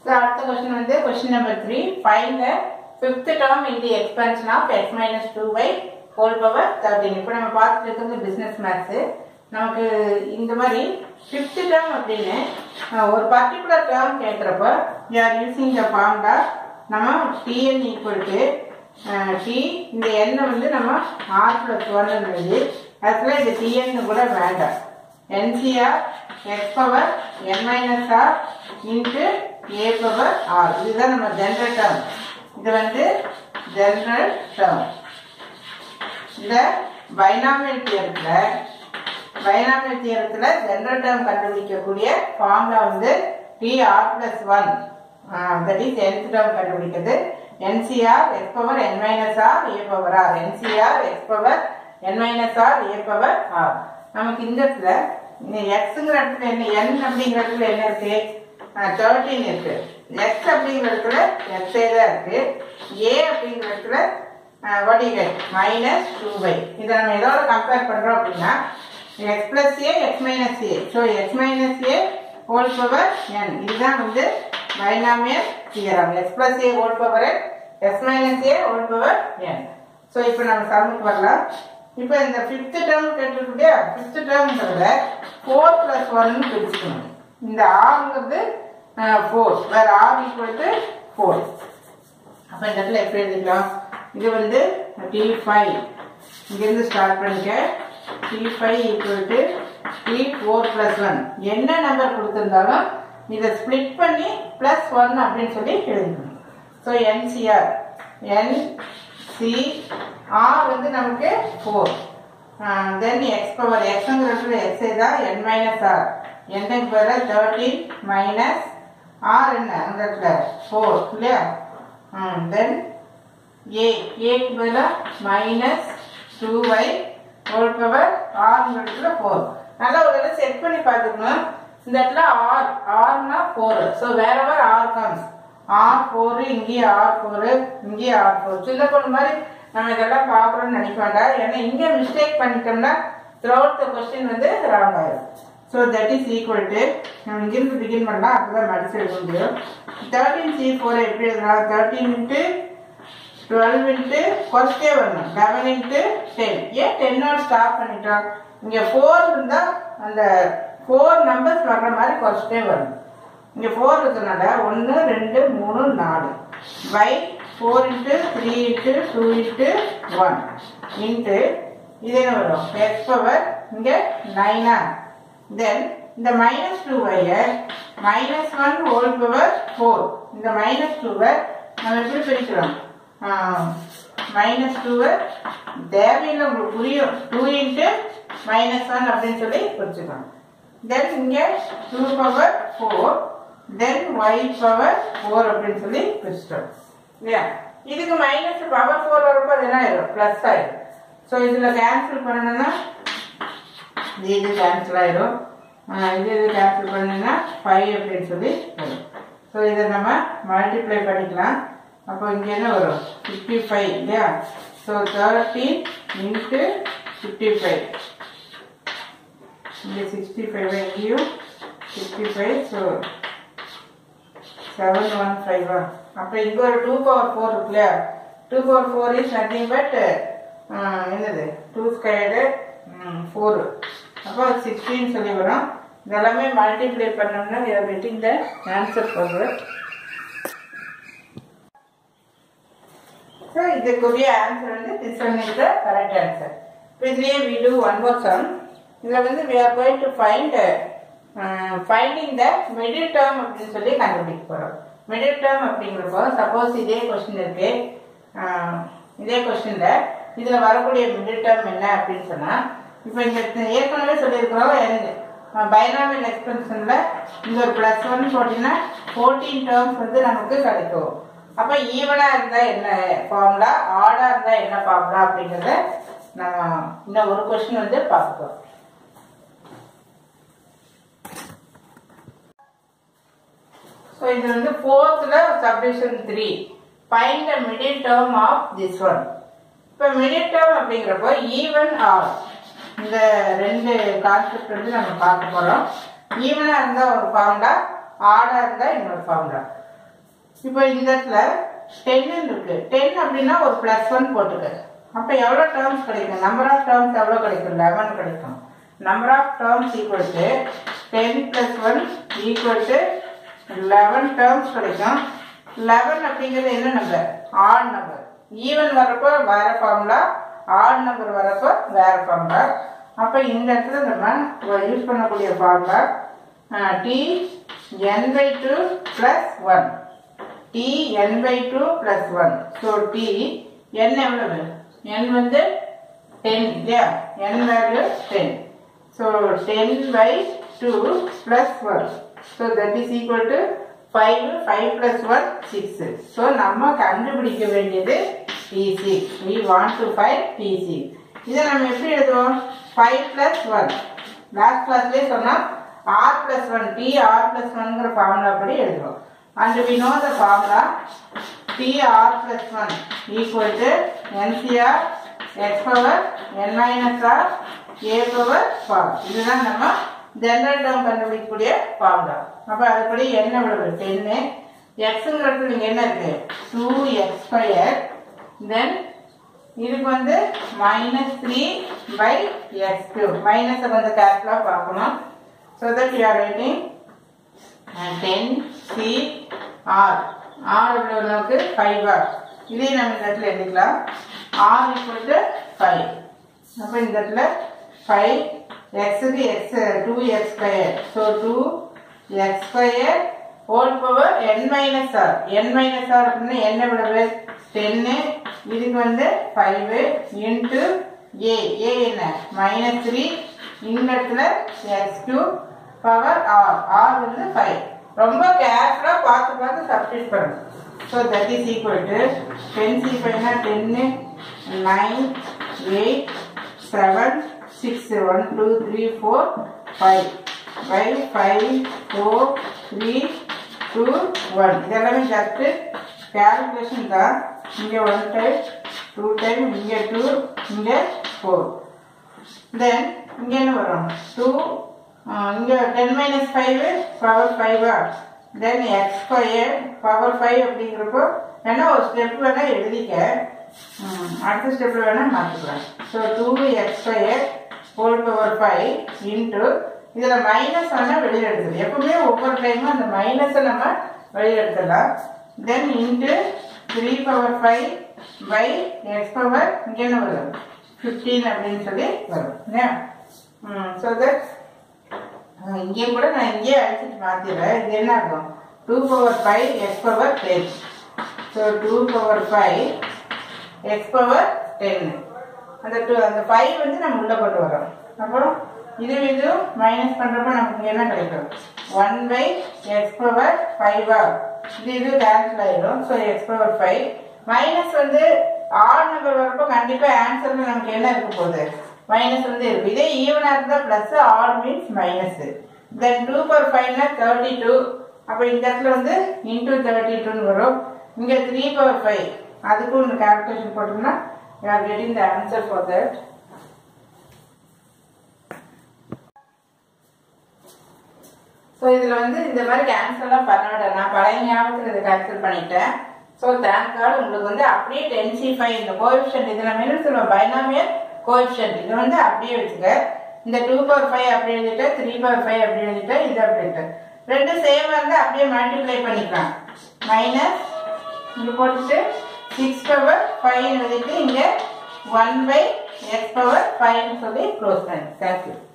so அடுத்த question வந்து question number three find the fifth term in the expansion of x minus two by whole power thirteen இப்போ நம்ம பார்த்துட்டு இருக்கிறது business maths நமக்கு இந்த மாதிரி ஃபிஃப்த் டேர்ம் அப்படின்னு அஹ், ஒரு பர்டிகுலர் டேர்ம் கேட்குறப்ப you are using the formula நம்ம டிஎன் ஈக்குவல் டு டி இந்த எண்ணை வந்து நம்ம ஆர் ப்ளஸ் ஒன் எழுதி ஆக்சுவலாக இது டிஎன்னு கூட வேண்டாம் n C r X power N minus r into a power r இதுதான் நம்ம ஜென்ரல் டேர்ம் இது வந்து ஜென்ரல் டேர்ம் இந்த பைனாமியல் தியரத்தில் பைனாமியல் தியரத்தில் ஜென்ரல் டேர்ம் கண்டுபிடிக்கக்கூடிய ஃபார்முலா வந்து T r plus one that is nth term கண்டுபிடிக்கிறது n C r X power N minus R A power r n C r X power N minus R A power r நமக்கு இந்த இடத்துல எக்ஸுங்கிற இடத்துல என்ன என் அப்படிங்கிற இடத்துல என்ன இருக்கு தேர்ட்டின் இருக்கு எக்ஸ் அப்படிங்கிற இடத்துல எக்ஸே தான் இருக்கு ஏ அப்படிங்கிற இடத்துல what you get minus two by இதை நம்ம எதோட கம்பேர் பண்ணுறோம் அப்படின்னா x plus a x minus a so x minus a whole power n இதுதான் வந்து binomial theorem x plus a whole power x minus a whole power n so இப்போ நம்ம சம்முக்கு வரலாம் இப்போ இந்த ஃபிஃப்த் டேர்ம் கேட்டிருக்கு இல்லையா ஃபிஃப்த் டேர்ம்ங்கிறத ஃபோர் ப்ளஸ் ஒன்னு பிரிச்சுக்கணும் இந்த ஆறுங்கிறது ஃபோர் வேறு ஆர் ஈக்குவல் டு ஃபோர் அப்போ இந்த இடத்துல எப்படி எழுதிக்கலாம் இது வந்து டி ஃபைவ் இங்கேருந்து ஸ்டார்ட் பண்ணிக்க T five equal to T four plus one என்ன நம்பர் கொடுத்துருந்தாலும் இதை ஸ்ப்ளிட் பண்ணி ப்ளஸ் ஒன் அப்படின்னு சொல்லி எழுதிக்கணும் so n C r n C r வந்து நமக்கு ஃபோர் தென் எக்ஸ் பவர் எக்ஸுங்கிறது எக்ஸே தான் என் மைனஸ் ஆர் என்னுக்கு பதில் தேர்ட்டீன் மைனஸ் ஆர் என்ன அந்த இடத்துல ஃபோர் இல்லையா தென் ஏ ஏக்கு பதிலாக minus two y whole power ஆறுங்கிறதுல ஃபோர் நல்லா ஒரு தடவை செட் பண்ணி பார்த்துக்கணும் இந்த இடத்துல ஆர் ஆர்னா ஃபோர் ஸோ வேற வேற ஆர் கம்ஸ் ஆர் ஃபோரு இங்கேயே ஆர் ஃபோரு இங்கேயே ஆர் ஃபோர் சின்ன பொண்ணு மாதிரி நம்ம இதெல்லாம் பார்க்குறோம்னு நினைக்க வேண்டாம் ஏன்னா இங்கே மிஸ்டேக் பண்ணிட்டோம்னா த்ரூஅவுட் த கொஸ்டின் வந்து ராங் ஆயிடும் so that is equal to நம்ம இங்கிருந்து பிகின் பண்ணலாம் அப்பதான் மடிச்சு எழுத முடியும் தேர்ட்டீன் சி ஃபோரை எப்படி எழுதலாம் தேர்ட்டீன் இன்ட்டு டுவெல் இன்ட்டு ஃபர்ஸ்டே வரணும் லெவன் இன்ட்டு டென் ஏன் டென்னோட ஸ்டாப் பண்ணிட்டோம் இங்கே ஃபோர் இருந்தால் அந்த ஃபோர் நம்பர்ஸ் வர்ற மாதிரி ஃபர்ஸ்டே வரணும் இங்கே ஃபோர் இருக்கிறனால ஒன்று ரெண்டு மூணு நாலு by four into three into two into one into இது என்ன வரும் எக்ஸ் பவர் இங்கே நைனா தென் இந்த மைனஸ் டூ வையை minus one whole power four இந்த மைனஸ் டூவை நம்ம எப்படி பிரிக்கிறோம் மைனஸ் டூவை தேவையில்லை உங்களுக்கு புரியும் டூ இன்ட்டு மைனஸ் ஒன் அப்படின்னு சொல்லி பிரிச்சுக்கலாம் தென் இங்கே two power four then y power four அப்படின்னு சொல்லி பிரிச்சிட்டோம் இல்லையா இதுக்கு மைனஸ் பவர் ஃபோர் வரப்போ அது என்ன ஆயிடும் ப்ளஸ் ஆயிடும் ஸோ இதில் கேன்சல் பண்ணணும்னா இது இது கேன்சல் ஆயிடும் ஆஹ் இது இது கேன்சல் பண்ணீங்கன்னா ஃபைவ் அப்படின்னு சொல்லி வரும் ஸோ இதை நம்ம மல்டிப்ளை பண்ணிக்கலாம் அப்போ இங்கே என்ன வரும் ஃபிஃப்டி ஃபைவ் இல்லையா so thirteen into fifty five இங்கே சிக்ஸ்டி ஃபைவ் இங்கேயும் sixty five so seven one ஃபைவா அப்போ இங்கே ஒரு டூ பவர் ஃபோர் இருக்கு இல்லையா two power four is nothing but என்னது டூ ஸ்கொயர்டு ஃபோர் அப்போ சிக்ஸ்டின்னு சொல்லி வரும் இதெல்லாமே மல்டிப்ளை பண்ணோம்னா இதை வெட்டி இந்த ஆன்சர் பண்ணுறேன் ஸோ இதுக்குரிய ஆன்சர் வந்து this one is the correct answer இப்போ இதுலேயே we do one more sum இதில் வந்து we are going to find finding the middle term அப்படின்னு சொல்லி கண்டுபிடிக்க போகிறோம் மிடில் டேர்ம் அப்படிங்கிறப்போ சப்போஸ் இதே கொஸ்டின் இருக்கு ஆஹ் இதே கொஸ்டினில் இதில் வரக்கூடிய மிடில் டேர்ம் என்ன அப்படின்னு சொன்னால் இப்போ இங்கே ஏற்கனவே சொல்லியிருக்கிறோம் பைனாமியல் எக்ஸ்பென்ஷனில் இங்கே ஒரு ப்ளஸ் ஒன் போட்டிங்கன்னா ஃபோர்டீன் டேர்ம்ஸ் வந்து நமக்கு கிடைக்கும் அப்போ ஈவனாக இருந்தால் என்ன ஃபார்முலா ஆடாக இருந்தால் என்ன ஃபார்முலா அப்படிங்கிறத நம்ம இன்னும் ஒரு கொஸ்டின் வந்து பார்ப்போம் ஸோ இது வந்து ஃபோர்த்தில் சப்டிஷன் three find the middle term of this one இப்போ மிடில் டேர்ம் அப்படிங்கிறப்போ ஈவன் ஆர் இந்த ரெண்டு கான்செப்ட் வந்து நம்ம பார்க்க போகிறோம் ஈவனாக இருந்தால் ஒரு ஃபார்முலா ஆடாக இருந்தால் இன்னொரு ஃபார்முலா இப்போ இந்த இடத்துல டென்னு இருக்கு டென் அப்படின்னா ஒரு ப்ளஸ் ஒன் போட்டுக்க அப்போ எவ்வளோ டேர்ம்ஸ் கிடைக்கும் நம்பர் ஆஃப் டேர்ம்ஸ் எவ்வளோ கிடைக்கும் லெவன் கிடைக்கும் number of terms equal to ten plus one equal to eleven terms கிடைக்கும் லெவன் அப்படிங்கிறது என்ன நம்பர் ஆட் நம்பர் ஈவன் வரப்போ வேற ஃபார்முலா ஆட் நம்பர் வரப்போ வேற ஃபார்முலா அப்போ இந்த இடத்துல நம்ம யூஸ் பண்ணக்கூடிய formula T N by two plus one T N by two plus one so T N எவ்வளவு என் வந்து டென் இல்லையா N value ten so ten by two plus one so that is equal to five five plus one six so நம்ம கண்டுபிடிக்க வேண்டியது T six we want to five T six இதை நம்ம எப்படி எழுதுவோம் ஃபைவ் ப்ளஸ் ஒன் லாஸ்ட் கிளாஸ்லேயே சொன்னால் R plus one D R plus ஒன்ங்கிற ஃபார்முலா படி எழுதுவோம் and we know the formula T R plus one equal to NCR X power N minus R A power for இதுதான் நம்ம general term கண்டுபிடிக்கக்கூடிய formula அப்போ அதுபடி என்ன எவ்வளவு டென்னு எக்ஸுங்கிறது இங்கே என்ன இருக்கு டூ எக்ஸ் ஸ்கொயர் தென் இதுக்கு வந்து minus three by X cube மைனஸை கொஞ்சம் கேர்ஃபுல்லாக பார்க்கணும் so that you are writing ten C R R எவ்வளோ நமக்கு ஃபைவ் ஆர் இதையும் நம்ம இந்த இடத்துல எழுதிக்கலாம் ஆர் ஈக்குவல் டு ஃபைவ் அப்போ இந்த இடத்துல ஃபைவ் எக்ஸுக்கு X two X square so two X square whole power என் minus R N minus R அப்படின்னா என்ன எவ்வளவு டென்னு இதுக்கு வந்து ஃபைவ் இன்ட்டு ஏ ஏ என்ன மைனஸ் த்ரீ இந்த இடத்துல X cube power R R வந்து ஃபைவ் ரொம்ப கேர்ஃபுல்லாக பார்த்து பார்த்து சப்ஸ்டியூட் பண்ணணும் so that is equal to ten C ஃபைவ்னா டென்னு nine eight seven six one two three four five five five four three two one இதெல்லாமே ஜஸ்ட்டு கேல்குலேஷன் தான் இங்கே ஒன் டைம் டூ டைம் இங்கே டூ இங்கே ஃபோர் தென் இங்கே என்ன வரும் டூ இங்கே டென் மைனஸ் ஃபைவ் பவர் ஃபைவா then X square power five அப்படிங்கிறப்போ வேணா ஒரு ஸ்டெப் வேணால் எழுதிக்க ம், அடுத்த ஸ்டெப்பில் வேணால் மாற்றிக்கலாம் so two X square whole power five into இதில் மைனஸ் வேணால் வெளியில் எடுத்துக்கலாம் எப்பவுமே ஒவ்வொரு டைமும் அந்த மைனஸை நம்ம வெளியில் எடுத்துடலாம் then into three power five by X power இங்கே என்ன வரும் ஃபிஃப்டீன் அப்படின்னு சொல்லி வரும் இல்லையா ஸோ தட் இங்கேயும் கூட நான் இங்கேயே அடிச்சுட்டு மாற்றிடுறேன் இது என்ன ஆகும் two power five X power ten so two power five X power ten அந்த டூ அந்த ஃபைவ் வந்து நம்ம உள்ளே கொண்டு வரோம் அப்புறம் இது இது மைனஸ் பண்ணுறப்ப நமக்கு என்ன கிடைக்கும் ஒன் பை எக்ஸ் பவர் ஃபைவா இது இது கேன்சல் ஆயிடும் so X power five minus வந்து ஆட் நம்பர் வரப்போ கண்டிப்பாக ஆன்சரில் நமக்கு என்ன இருக்க போகுது மைனஸ் வந்து இருக்கு இதே ஈவனாக இருந்தால் plus odd means minus then two power ஃபைவ்னா தேர்ட்டி டூ அப்போ இந்த இடத்துல வந்து இன்டூ தேர்ட்டி டூன்னு வரும் இங்கே த்ரீ பவர் ஃபைவ் அதுக்கும் ஒன்று கால்குலேஷன் போட்டோம்னா you are getting the answer for that so இதில் வந்து இந்த மாதிரி கேன்சல்லாம் பண்ண வேண்டாம் நான் பழைய ஞாபகத்தில் இதை கேன்சல் பண்ணிட்டேன் ஸோ தேங்க் கார்டு உங்களுக்கு வந்து அப்படியே டென் சி ஃபைவ் இந்த கோஎஃபிஷியன்ட் இதில் நம்ம என்ன சொல்லுவோம் பைனாமியல் கோஎஃபிஷியன்ட் இது வந்து அப்படியே வச்சுக்க இந்த டூ பவர் ஃபைவ் அப்படி எழுதிட்டு த்ரீ பவர் ஃபைவ் அப்படி எழுதிட்டு இது அப்படி இருக்கு ரெண்டு சேமாக இருந்தால் அப்படியே மல்டிப்ளை பண்ணிக்கலாம் மைனஸ் இங்கே போட்டுட்டு சிக்ஸ் பவர் ஃபைவ் எழுதிட்டு இங்கே ஒன் பை எக்ஸ் பவர் ஃபைவ்னு சொல்லி க்ளோஸ் பண்ணி தேங்க்யூ